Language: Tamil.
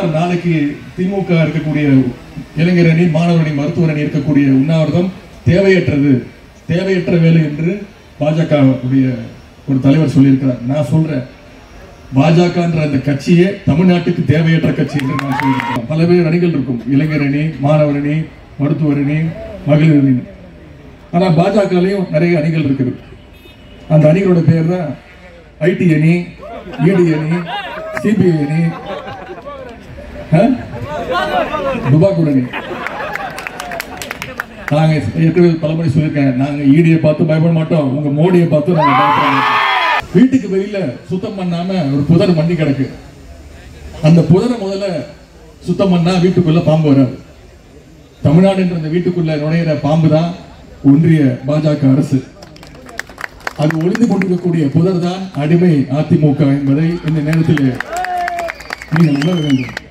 நாளைக்கு திமுக இருக்கக்கூடிய இளைஞர் அணி மாணவர் அணி மருத்துவர் அணி இருக்கக்கூடிய உண்ணாவிரதம் தேவையற்றது தேவையற்ற வேலை என்று பாஜக உடைய ஒரு தலைவர் சொல்லியிருக்கிறார் நான் சொல்றேன் பாஜகன்ற அந்த கட்சியே தமிழ்நாட்டுக்கு தேவையற்ற கட்சி என்று நான் சொல்லியிருக்கிறேன் பல பேர் அணிகள் இருக்கும் இளைஞர் அணி மாணவர் அணி மருத்துவர் அணி மகளிர் அணி ஆனா பாஜகலையும் நிறைய அணிகள் இருக்குது அந்த அணிகளோட பேர் தான் ஐடி அணி இடி அணி சிபிஐ அணி துபாக்கூர் அணி நாங்க ஏற்கனவே பலமுறை சொல்லியிருக்கேன் நாங்க ஈடியை பார்த்து பயப்பட மாட்டோம் உங்க மோடியை பார்த்து நாங்க பயப்பட மாட்டோம் வீட்டுக்கு வெளியில சுத்தம் பண்ணாம ஒரு புதர் மண்ணி கிடக்கு அந்த புதரை முதல்ல சுத்தம் பண்ணா வீட்டுக்குள்ள பாம்பு வராது தமிழ்நாடு என்ற அந்த வீட்டுக்குள்ள நுழையிற பாம்பு தான் ஒன்றிய பாஜக அரசு அது ஒளிந்து கொண்டிருக்கக்கூடிய புதர் தான் அடிமை அதிமுக என்பதை இந்த நேரத்தில் நீங்கள் உணர வேண்டும்